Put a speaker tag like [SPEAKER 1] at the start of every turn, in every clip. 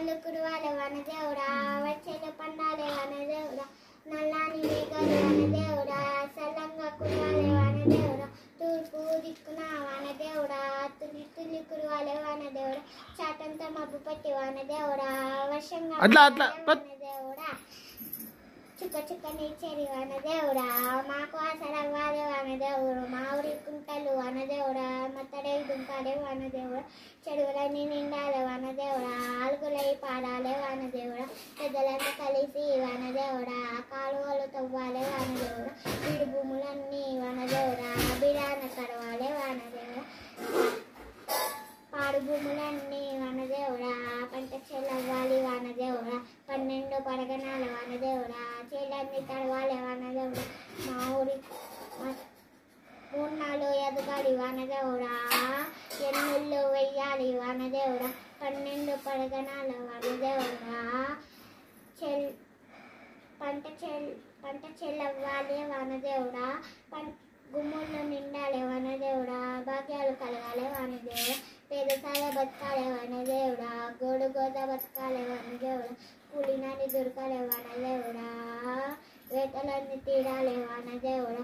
[SPEAKER 1] వానలు కురవాలి వనదేవుడా వచ్చేలు పండాలి వనదేవుడా నల్లాని మేఘాలు వనదేవుడా సల్లంగా కురవాలి వనదేవుడా తూర్పు దిక్కున వనదేవుడా తులి తులి కురవాలి వనదేవుడా చాటంతా మబ్బు పట్టి వనదేవుడా వర్షంగా
[SPEAKER 2] అట్లా, అట్లా,
[SPEAKER 1] పడాలి వనదేవుడా చుక్క చుక్క నీచేరి వనదేవుడా మాకు అసలవ్వాలి వనదేవుడు మా ఊరి కుంటలు వనదేవుడా మత్తడై దుంకాలే వనదేవుడా చెడుగులన్నీ నిండాలి వనదేవుడా ఆలుగులై పాడాలి వనదేవుడా పెద్దలంతా కలిసి వనదేవుడా కాలువలు తవ్వాలి వనదేవుడా వీడి భూములన్నీ వనదేవుడా బిడాన కడవాలి వనదేవుడా పాడు భూములన్నీ వనదేవుడా పంట చెల్లవ్వాలి వనదేవుడా పన్నెండు పడగనాల వనదేవుడా చెల్లన్ని తడవాలి వనదేవుడా మా ఊరి మా- పూర్ణాలు ఎదగాలి వనదేవుడా ఎన్నుళ్ళు వెయ్యాలి వనదేవుడా పన్నెండు పడగనాల వనదేవుడా చెల్ పంట చెల్ పంట చెల్లవ్వాలి వనదేవుడా పం గుమ్ముళ్ళు నిండాలి వనదేవుడా భాగ్యాలు కలగాలి వనదేవుడా పేదసాల బతకాలి వనదేవుడా గోడు గోద బతకాలి వనదేవుడా కూలినాన్ని దొరకాలి వనదేవుడా వేటలన్నీ తీరాలి వనదేవుడా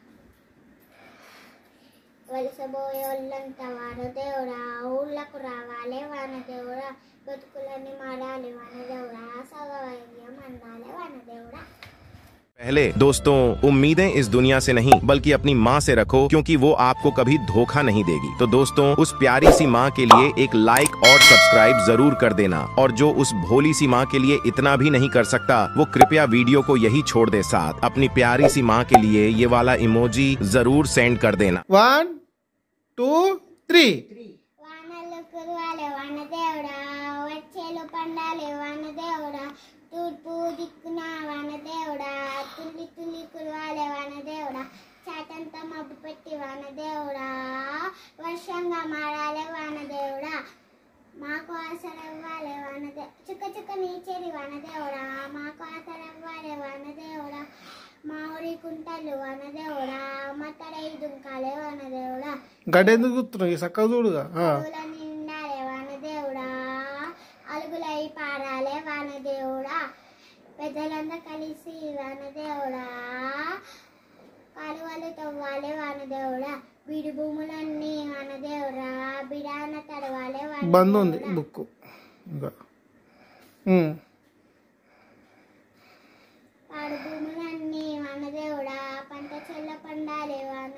[SPEAKER 1] వలసబోయే వాళ్ళంతా వనదేవుడా ఊళ్ళకు రావాలి వనదేవుడా బతుకులన్నీ మాడాలి వనదేవుడా సగవైద్యం అందాలి వనదేవుడా
[SPEAKER 3] पहले दोस्तों उम्मीदें इस दुनिया से नहीं बल्कि अपनी माँ से रखो क्योंकि वो आपको कभी धोखा नहीं देगी तो दोस्तों उस प्यारी सी माँ के लिए एक लाइक और सब्सक्राइब जरूर कर देना और जो उस भोली सी माँ के लिए इतना भी नहीं कर सकता वो कृपया वीडियो को यही छोड़ दे साथ अपनी प्यारी सी माँ के लिए ये वाला इमोजी जरूर सेंड कर देना
[SPEAKER 2] వన్ టూ త్రీ
[SPEAKER 1] వానలు కురవాలి వనదేవుడా వచ్చేలు పండాలి వనదేవుడా తూర్పు దిక్కున వనదేవుడా తుల్లి తుల్లి కురవాలి వనదేవుడా చాటంతా మబ్బు పెట్టి వనదేవుడా వర్షంగా మారాలి వనదేవుడా మాకు ఆసరవ్వాలి వనదే చుక్క చుక్క నీచేరి వనదేవుడా మాకు ఆసరవ్వాలి వనదేవుడా మా ఊరి కుంటలు వనదేవుడా మత్తడై దుంకాలే వనదేవుడా
[SPEAKER 2] గడెందుకు కూర్చున్నావు ఈ చక్కగా చూడుగా ఆ.
[SPEAKER 1] అలుగుల నిండాలే వానదేవుడా అలుగులై పారాలే వానదేవుడా పెద్దలంతా కలిసి వానదేవుడా కాలువలు తవ్వాలే వానదేవుడా బీడి భూములన్నీ వానదేవుడా బిడాన తడవాలే
[SPEAKER 2] బంద్ ఉంది
[SPEAKER 1] వానదేవుడా
[SPEAKER 2] బుక్ ఇంకా ఉమ్.
[SPEAKER 1] పాడు భూములన్నీ వానదేవుడా పంట చెల్ల పండాలి వాన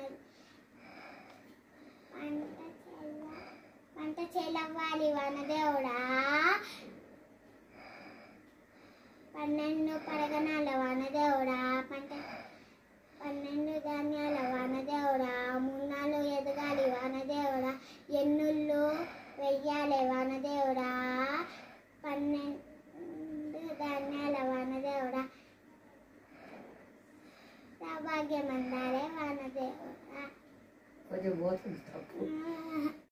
[SPEAKER 1] పంట చెల్ల పంట చెల్లవ్వాలి వానదేవుడా పన్నెండు పడగనాల వానదేవుడా పంట పన్నెండు ధాన్యాల వానదేవుడా మున్నాలు ఎదగాలి వానదేవుడా ఎన్నుళ్ళు వెయ్యాలి వానదేవుడా పన్నెండు ధాన్యాల వానదేవుడా సౌభాగ్యం అందాలే వానదేవుడా
[SPEAKER 4] కొంచెం పోతుంది తప్పు
[SPEAKER 1] ఆ.